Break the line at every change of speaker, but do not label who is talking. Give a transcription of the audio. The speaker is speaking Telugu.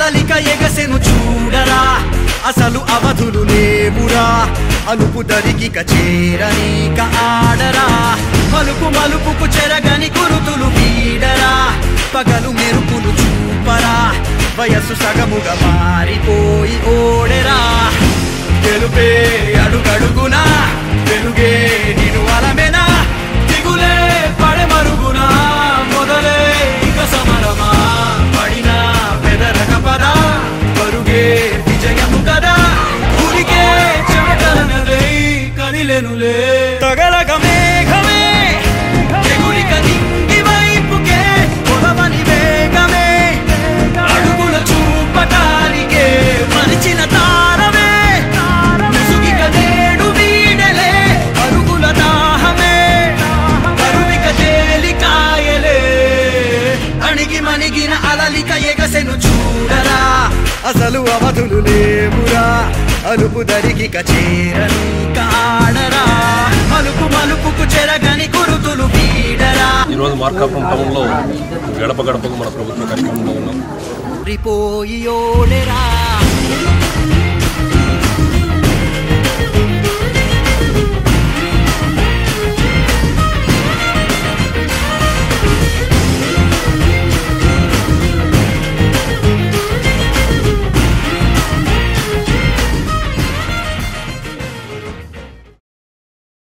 అలలిక ఎగసెను చూడరా అసలు అవధులు లేవురా అలుపు దరికిక చేరనీక ఆడరా మలుపు మలుపుకు చెరగని గురుతులు వీడరా పగలు మెరుపులు చూపరా వయస్సు సగముగా మారిపోయి ఓడెరా గెలుపే అడుగడుగునా వెలుగే నిను అలమెనా దిగులే పడమరుగునా మొదలే ఇక సమరమా పడినా పెదరక పదా పరుగే విజయము కదా ఊరికే చెమటలనలై కదిలెనులే తగలగ మేఘమే ఎగురిక నింగి వైపుకే పొలవని వేగమే అడుగుల చూపటానికే మరిచిన తారమే ముసుగిక నేడు వీడలే అరుగుల దాహమే కరువిక తేలికాయలే అణిగి మణిగిన అలలిక ఎగసెను చూడరా అసలు అవధులు లేవురా అలుపు దరికిక చేరని కాడరా మలుపు మలుపుకు చెరగని గురుతులు వీడరా
ఈరోజు మార్కాపురం టౌన్లో గడప గడపకు మన ప్రభుత్వ కార్యక్రమంలో ఉన్నాం
రిపోయి ఓడెరా